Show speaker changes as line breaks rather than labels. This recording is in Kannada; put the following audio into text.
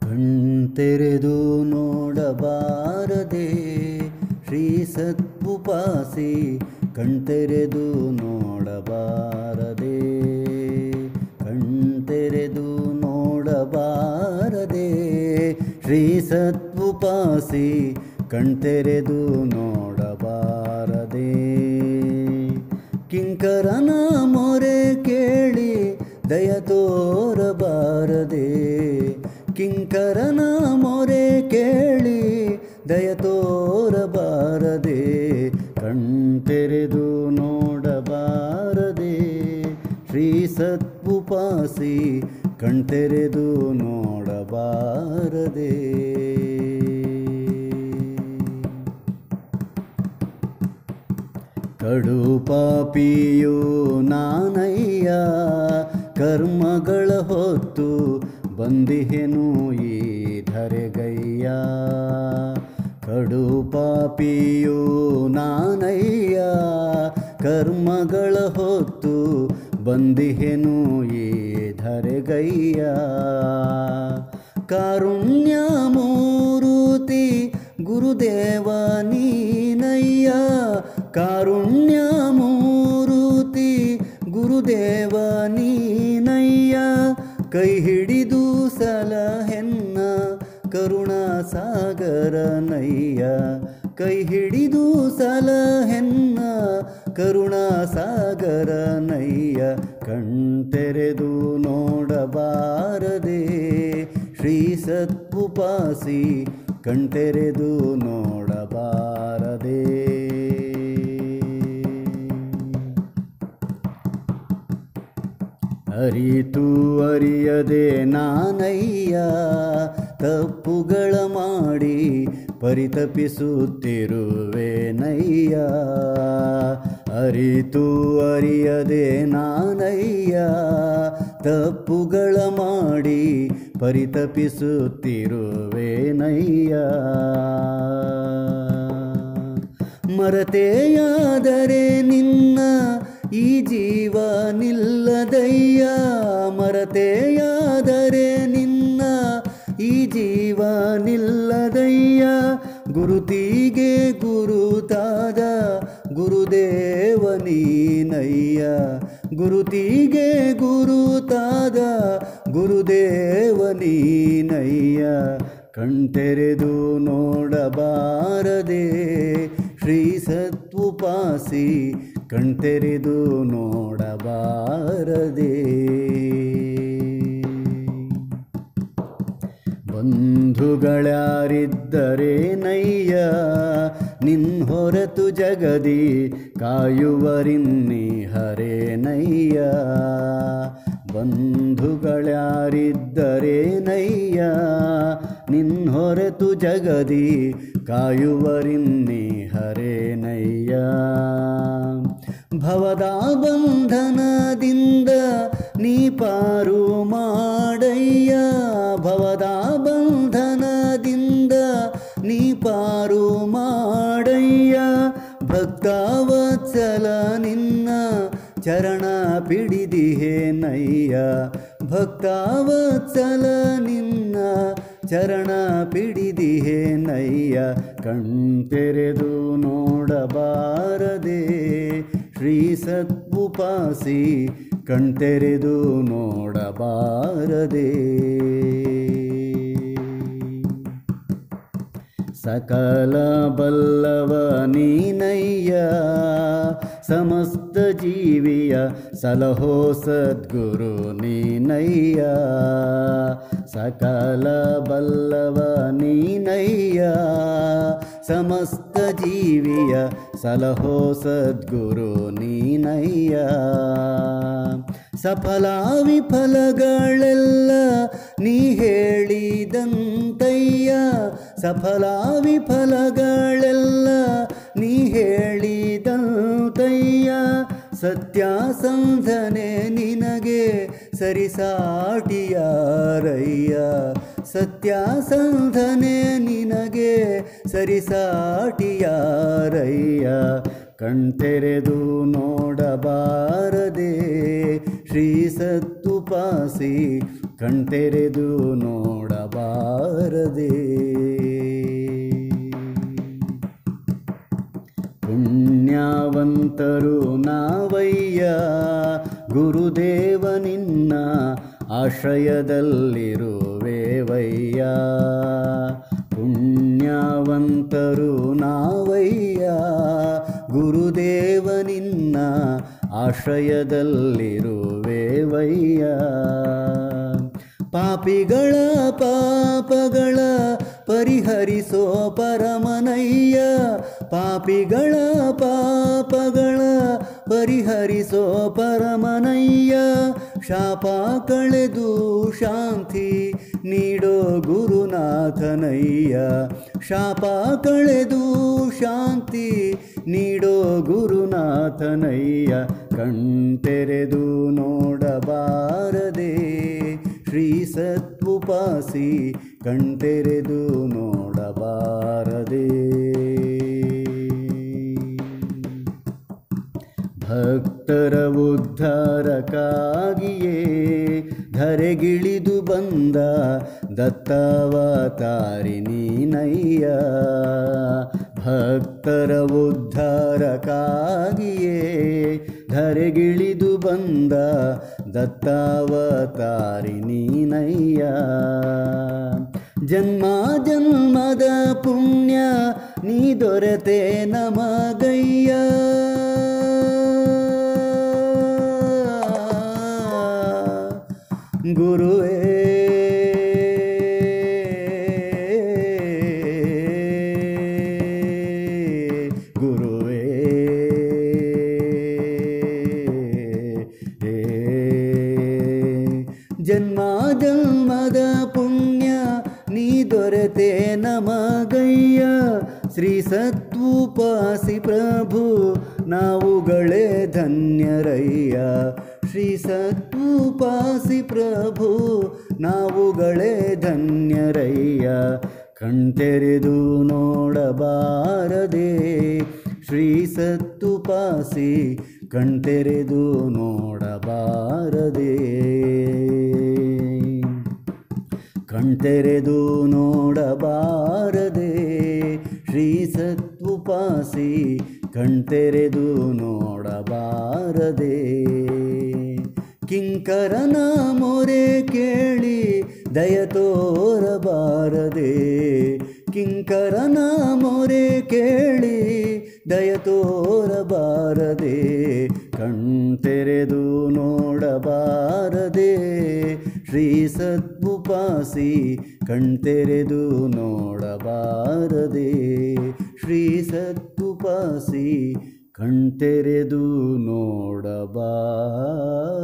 ಕಣ್ತೆರೆದು ನೋಡಬಾರದೆ ಶ್ರೀ ಸತ್ಪುಪಾಸಿ ಕಣ್ತೆರೆದು ನೋಡಬಾರದೆ ಕಣ್ತೆರೆದು ನೋಡಬಾರದೆ ಶ್ರೀ ಸತ್ಪುಪಾಸಿ ಕಣ್ತೆರೆದು ನೋಡಬಾರದೆ ಕಿಂಕರನ ಮೊರೆ ಕೇಳಿ ದಯ ತೋರಬಾರದೆ ಕಿಂಕರನ ಮೊರೆ ಕೇಳಿ ದಯ ತೋರಬಾರದೆ ಕಣ್ತೆರೆದು ನೋಡಬಾರದೆ ಶ್ರೀ ಸತ್ಪುಪಾಸಿ ಕಣ್ತೆರೆದು ನೋಡಬಾರದೆ ಕಡು ಪಾಪಿಯು ನಾನಯ್ಯ ಕರ್ಮಗಳ ಹೊತ್ತು ಬಂದಿಹೆನು ಈ ಧರೆಗಯ್ಯ ಕಡು ಪಾಪಿಯು ನಾನಯ್ಯ ಕರ್ಮಗಳ ಹೊತ್ತು ಬಂದಿಹೆನು ಈ ಧರೆಗಯ್ಯ ಕಾರುಣ್ಯ ಮೂರುತಿ ಗುರುದೇವ ನೀನಯ್ಯ ಕಾರುಣ್ಯ ಮೂರುತಿ ಗುರುದೇವ ನೀನಯ್ಯ ಕೈ ಹಿಡಿದು ಸಲಹೆನ್ನ ಕರುಣಾಸಾಗರನಯ್ಯ ಕೈ ಹಿಡಿದು ಸಲಹೆನ್ನ ಕರುಣಾಸಾಗರನಯ್ಯ ಕಣ್ತೆರೆದು ನೋಡಬಾರದೆ ಶ್ರೀ ಸತ್ಪುಪಾಸಿ ಕಣ್ತೆರೆದು ನೋಡಬಾರದೆ ಅರಿತು ಅರಿಯದೆ ನಾನಯ್ಯ ತಪ್ಪುಗಳ ಮಾಡಿ ಪರಿತಪಿಸುತ್ತಿರುವೆನಯ್ಯ ಅರಿತು ಅರಿಯದೆ ನಾನಯ್ಯ ತಪ್ಪುಗಳ ಮಾಡಿ ಪರಿತಪಿಸುತ್ತಿರುವೆನಯ್ಯ ಮರತೆಯಾದರೆ ನಿನ್ನ ಈ ಜೀವ ನಿಲ್ಲದಯ್ಯ ಮರತೆಯಾದರೆ ನಿನ್ನ ಈ ಜೀವ ನಿಲ್ಲದಯ್ಯ ಗುರುತಿಗೆ ಗುರುತಾದ ಗುರುದೇವ ನೀನಯ್ಯ ಗುರುತಿಗೆ ಗುರುತಾದ ಗುರುದೇವ ನೀನಯ್ಯ ಕಣ್ತೆರೆದು ನೋಡಬಾರದೆ ಶ್ರೀ ಸತ್ವುಪಾಸಿ ಕಣ್ತೆರೆದು ನೋಡಬಾರದೆ ಬಂಧುಗಳ್ಯಾರಿದ್ದರೆ ನಯ್ಯ ನಿನ್ ಹೊರತು ಜಗದಿ ಕಾಯುವರಿನ್ನಿ ಹರೇ ನಯ್ಯ ಬಂಧುಗಳ್ಯಾರಿದ್ದರೆ ನಯ್ಯ ನಿನ್ ಹೊರತು ಜಗದಿ ಕಾಯುವರಿನ್ನಿ ಹರೇ ನಯ್ಯ ಭವದ ಬಂಧನದಿಂದ ನೀ ಪಾರು ಮಾಡಯ್ಯ ಭವದ ಬಂಧನದಿಂದ ನೀ ಪಾರು ಮಾಡಯ್ಯ ಭಕ್ತವತ್ಸಲ ನಿನ್ನ ಚರಣ ಪಿಡಿದಿಹೆ ನಯ್ಯ ಭಕ್ತವತ್ಸಲ ನಿನ್ನ ಚರಣ ಪಿಡಿದಿಹೆ ನಯ್ಯ ಕಣ್ತೆರೆದು ನೋಡಬಾರದೆ ಶ್ರೀ ಸತ್ವುಪಾಸಿ ಕಣ್ತೆರೆದು ನೋಡಬಾರದೆ ಸಕಲ ಬಲ್ಲವ ನೀನಯ್ಯ ಸಮಸ್ತ ಜೀವಿಯ ಸಲಹೋ ಸದ್ಗುರು ನೀನಯ್ಯ ಸಕಲ ಬಲ್ಲವ ನೀನಯ್ಯ ಸಮಸ್ತ ಜೀವಿಯ ಸಲಹೋ ಸದ್ಗುರು ನೀನಯ್ಯ ಸಫಲ ವಿಫಲಗಳೆಲ್ಲ ನೀ ಹೇಳಿದಂತಯ್ಯ ಸಫಲ ವಿಫಲಗಳೆಲ್ಲ ನೀ ಹೇಳಿದಂತಯ್ಯ ಸತ್ಯಾಸಂಧನೆ ನಿನಗೆ ಸರಿಸಾಟಿಯಾರಯ್ಯ ಸತ್ಯಾಸಂಧನೆ ನಿನಗೆ ಸರಿಸಾಟಿಯಾರಯ್ಯ ಕಣ್ತೆರೆದು ನೋಡಬಾರದೆ ಶ್ರೀ ಸತ್ತುಪಾಸಿ ಕಣ್ತೆರೆದು ನೋಡಬಾರದೆ ಪುಣ್ಯವಂತರು ನಾವಯ್ಯ ಗುರುದೇವ ನಿನ್ನ ಆಶ್ರಯದಲ್ಲಿರುವೆವಯ್ಯ ಪುಣ್ಯವಂತರು ನಾವಯ್ಯ ಗುರುದೇವ ನಿನ್ನ ಆಶ್ರಯದಲ್ಲಿರುವೆವಯ್ಯ ಪಾಪಿಗಳ ಪಾಪಗಳ ಪರಿಹರಿಸೋ ಪರಮನಯ್ಯ ಪಾಪಿಗಳ ಪಾಪಗಳ ಪರಿಹರಿಸೋ ಪರಮನಯ್ಯ ಶಾಪ ಕಳೆದು ಶಾಂತಿ ನೀಡೋ ಗುರುನಾಥನಯ್ಯ ಶಾಪ ಕಳೆದು ಶಾಂತಿ ನೀಡೋ ಗುರುನಾಥನಯ್ಯ ಕಣ್ತೆರೆದು ನೋಡಬಾರದೆ ಶ್ರೀ ಸತ್ವುಪಾಸಿ ಕಣ್ತೆರೆದು ನೋಡಬಾರದೆ ಭಕ್ತರ ಉದ್ಧಾರಕ್ಕಾಗಿಯೇ ಧರೆಗಿಳಿದು ಬಂದ ದತ್ತಾವತಾರಿ ನೀನಯ್ಯ ಭಕ್ತರ ಉದ್ಧಾರಕ್ಕಾಗಿಯೇ ಧರೆಗಿಳಿದು ಬಂದ ದತ್ತಾವತಾರಿ ನೀನಯ್ಯ ಜನ್ಮ ಜನ್ಮದ ಪುಣ್ಯ ನೀ ದೊರೆತೆ ನಮಗಯ್ಯ ಗುರುವೇ ಗುರುವೇ ಜನ್ಮ ಜನ್ಮದ ಪುಣ್ಯ ನೀ ದೊರೆತೆ ನಮಗಯ್ಯ ಶ್ರೀ ಸತ್ವಪಾಸಿ ಪ್ರಭು ನಾವುಗಳೇ ಧನ್ಯರಯ್ಯ ಶ್ರೀ ಸತ್ವಪಾಸಿ ಪ್ರಭು ನಾವುಗಳೇ ಧನ್ಯರಯ್ಯ ಕಣ್ತೆರೆದು ನೋಡಬಾರದೆ ಶ್ರೀ ಸತ್ತುಪಾಸಿ ಕಣ್ತೆರೆದು ನೋಡಬಾರದೆ ಕಣ್ತೆರೆದು ನೋಡಬಾರದೆ ಶ್ರೀ ಸತ್ವುಪಾಸಿ ಕಣ್ತೆರೆದು ನೋಡಬಾರದೆ ಕಿಂಕರನ ಮೊರೆ ಕೇಳಿ ದಯ ತೋರಬಾರದೆ ಕಿಂಕರನ ಮೊರೆ ಕೇಳಿ ದಯ ತೋರಬಾರದೆ ಕಣ್ತೆರೆದು ನೋಡಬಾರದೆ ಶ್ರೀ ಸತ್ವುಪಾಸಿ ಕಣ್ತೆರೆದು ನೋಡಬಾರದೆ ಶ್ರೀ ಸತ್ವುಪಾಸಿ ಕಣ್ತೆರೆದು ನೋಡಬಾರದೆ